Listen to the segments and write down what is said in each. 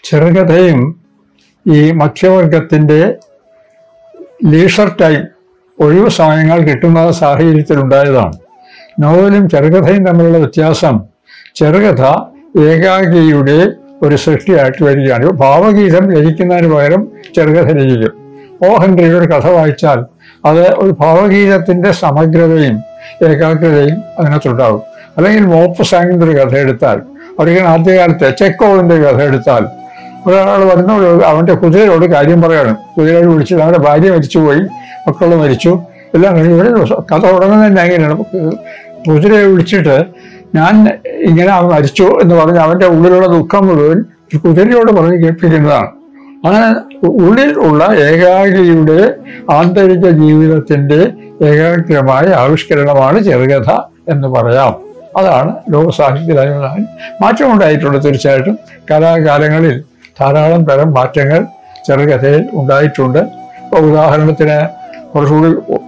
ചെറുകഥയും ഈ മധ്യവർഗത്തിൻ്റെ leisure time ഒഴിവ് സമയങ്ങൾ കിട്ടുന്ന സാഹചര്യത്തിലുണ്ടായതാണ് നോവലും ചെറുകഥയും തമ്മിലുള്ള വ്യത്യാസം ചെറുകഥ ഏകാംഗിയുടെ ഒരു സൃഷ്ടിയായിട്ട് വരികയാണ് ഇപ്പോൾ ഭാവഗീതം രചിക്കുന്നതിന് പകരം ചെറുകഥ രചിക്കും ഓ ഹെൻറിയുടെ ഒരു കഥ വായിച്ചാൽ അത് ഒരു ഭാവഗീതത്തിൻ്റെ സമഗ്രതയും ഏകാഗ്രതയും അതിനകത്തുണ്ടാകും അല്ലെങ്കിൽ മോപ്പ് സാങ്ങിൻ്റെ ഒരു കഥ എടുത്താൽ അല്ലെങ്കിൽ ആദ്യകാലത്തെ ചെക്കോവിൻ്റെ കഥ എടുത്താൽ ഒരാൾ വരുന്ന അവൻ്റെ കുതിരയോട് കാര്യം പറയണം കുതിരയോട് വിളിച്ചിട്ട് അവൻ്റെ ഭാര്യ മരിച്ചുപോയി മക്കൾ മരിച്ചു എല്ലാം കഴിഞ്ഞ് ഇവിടെ കഥ തുടങ്ങുന്നതന്നെ അങ്ങനെയാണ് കുതിരയെ വിളിച്ചിട്ട് ഞാൻ ഇങ്ങനെ അവൻ മരിച്ചു എന്ന് പറഞ്ഞ് അവൻ്റെ ഉള്ളിലുള്ള ദുഃഖം മുഴുവൻ ഒരു കുതിരയോട് പറഞ്ഞ് കേൾപ്പിക്കുന്നതാണ് അങ്ങനെ ഉള്ളിൽ ഉള്ള ഏകാഗ്രിയുടെ ആന്തരിക ജീവിതത്തിൻ്റെ ഏകാഗ്രമായ ആവിഷ്കരണമാണ് ചെറുകഥ എന്ന് പറയാം അതാണ് ലോകസാഹിത്യത്തിൽ മാറ്റമുണ്ടായിട്ടുണ്ട് തീർച്ചയായിട്ടും കലാകാലങ്ങളിൽ ധാരാളം തരം മാറ്റങ്ങൾ ചെറുകഥയിൽ ഉണ്ടായിട്ടുണ്ട് ഇപ്പോൾ ഉദാഹരണത്തിന് കുറച്ചുകൂടി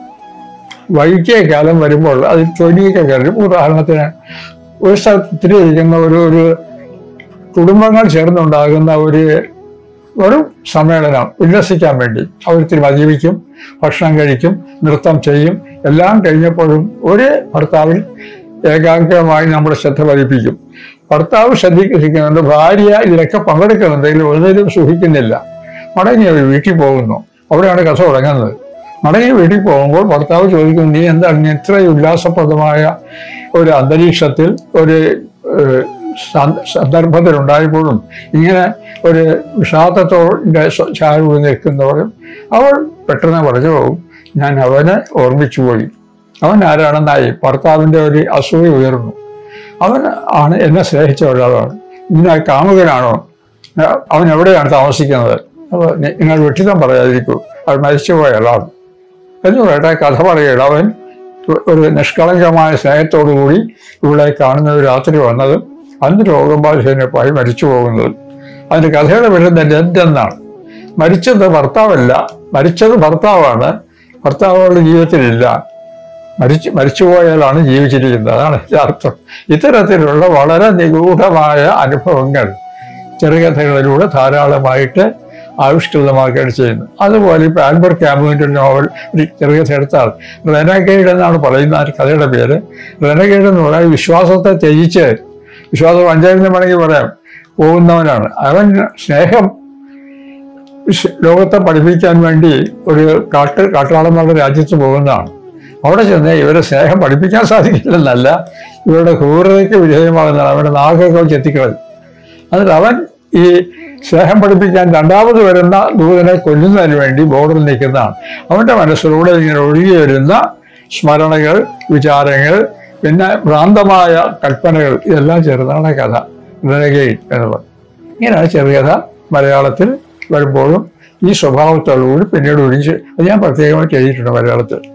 വൈകിയ കാലം വരുമ്പോൾ അതിൽ തൊലിയൊക്കെ കയറും ഉദാഹരണത്തിന് ഒരു സ്ഥലത്തിൽ ഇരിക്കുന്ന ഒരു ഒരു കുടുംബങ്ങൾ ചേർന്നുണ്ടാകുന്ന ഒരു ഒരു സമ്മേളനം ഉല്ലസിക്കാൻ വേണ്ടി അവരിത്തിരി മദ്യപിക്കും ഭക്ഷണം കഴിക്കും നൃത്തം ചെയ്യും എല്ലാം കഴിഞ്ഞപ്പോഴും ഒരു ഭർത്താവിൽ ഏകാഗ്രമായി നമ്മുടെ ശ്രദ്ധ പതിപ്പിക്കും ഭർത്താവ് ശ്രദ്ധിക്കുന്നുണ്ട് ഭാര്യ ഇതിലൊക്കെ പങ്കെടുക്കുന്നുണ്ടെങ്കിലും ഒന്നിലും സുഖിക്കുന്നില്ല മടങ്ങി അവർ വീട്ടിൽ പോകുന്നു അവിടെയാണ് കഥ തുടങ്ങുന്നത് മടങ്ങി വീട്ടിൽ പോകുമ്പോൾ ഭർത്താവ് ചോദിക്കുന്നു നീ എന്താണ് നീ ഇത്ര ഉല്ലാസപ്രദമായ ഒരു അന്തരീക്ഷത്തിൽ ഒരു ഏഹ്, സന്ദ- സന്ദർഭത്തിലുണ്ടായപ്പോഴും ഇങ്ങനെ ഒരു വിഷാദത്തോടെ ചായ നിൽക്കുന്നവരും അവൾ പെട്ടെന്ന് പറഞ്ഞു പോകും ഞാൻ അവനെ ഓർമ്മിച്ചു പോയി അവൻ ആരാണെന്നായി ഭർത്താവിൻ്റെ ഒരു അസൂയ ഉയർന്നു അവൻ ആണ് എന്നെ സ്നേഹിച്ച ഒരാളാണ് ഇങ്ങനെ കാമുകനാണോ ഞാൻ- അവൻ എവിടെയാണ് താമസിക്കുന്നത് അപ്പോൾ നി- നിങ്ങൾ വെട്ടിത്തം പറയാതിരിക്കൂ അവൻ മരിച്ചുപോയ ആളാണ് എന്ന് പറയട്ടെ കഥ പറയുകയാണ് അവൻ ഒരു നിഷ്കളങ്കമായ സ്നേഹത്തോടു കൂടി ഇവിടെ കാണുന്ന ഒരു രാത്രി വന്നതും അന്ന് രോഗബാധിതനെപ്പായി മരിച്ചു പോകുന്നതും അതിന്റെ കഥയുടെ വരുന്ന ഡെഡ് എന്നാണ് മരിച്ചത് ഭർത്താവല്ല മരിച്ചത് ഭർത്താവാണ് ഭർത്താവ് അവളുടെ ജീവിതത്തിലില്ല മരിച്ചു മരിച്ചുപോയാലാണ് ജീവിച്ചിരിക്കുന്നത് അതാണ് ഇതിന്റെ അർത്ഥം ഇത്തരത്തിലുള്ള വളരെ നിഗൂഢമായ അനുഭവങ്ങൾ ചെറുകഥകളിലൂടെ ധാരാളമായിട്ട് ആവിഷ്കൃതമാക്കുകയാണ് ചെയ്യുന്നത് അതുപോലെ ഇപ്പോൾ ആൽബർട്ട് ക്യാമുവിൻ്റെ ഒരു നോവൽ ഒരു ചെറുകഥ എടുത്താൽ റെനഗൈഡ് എന്നാണ് പറയുന്ന ആ കഥയുടെ പേര് റെനഗൈഡ് എന്ന് പറയാൻ വിശ്വാസത്തെ ത്യജിച്ച് വിശ്വാസം അഞ്ചായിരുന്നു വേണമെങ്കിൽ പറയാം പോകുന്നവനാണ് അവൻ സ്നേഹം വിശ്- ലോകത്തെ പഠിപ്പിക്കാൻ വേണ്ടി ഒരു കാട്ട് കാട്ടാളന്മാരുടെ രാജ്യത്ത് പോകുന്നതാണ് അവിടെ ചെന്ന് ഇവരെ സ്നേഹം പഠിപ്പിക്കാൻ സാധിക്കില്ലെന്നല്ല ഇവരുടെ ക്രൂരതയ്ക്ക് വിധേയമാകുന്നതാണ് അവരുടെ നാഗൊക്കെ ചെത്തിക്കളയും എന്നിട്ട് അവൻ ഈ സ്നേഹം പഠിപ്പിക്കാൻ രണ്ടാമത് വരുന്ന ദൂതനെ കൊല്ലുന്നതിന് വേണ്ടി ബോർഡിൽ നിൽക്കുന്നതാണ് അവൻ്റെ മനസ്സിലൂടെ ഇങ്ങനെ ഒഴുകി വരുന്ന സ്മരണകൾ വിചാരങ്ങൾ പിന്നെ ഭ്രാന്തമായ കൽപ്പനകൾ ഇതെല്ലാം ചേർന്നാണ് കഥ റെനഗെയ്ഡ് എന്ന് പറയും ഇങ്ങനെയാണ് ചെറുകഥ മലയാളത്തിൽ വരുമ്പോഴും ഈ സ്വഭാവത്തോടുകൂടി പിന്നീട് ഒഴിച്ച് അത് ഞാൻ പ്രത്യേകമായിട്ട് എഴുതിയിട്ടുണ്ട് മലയാളത്തിൽ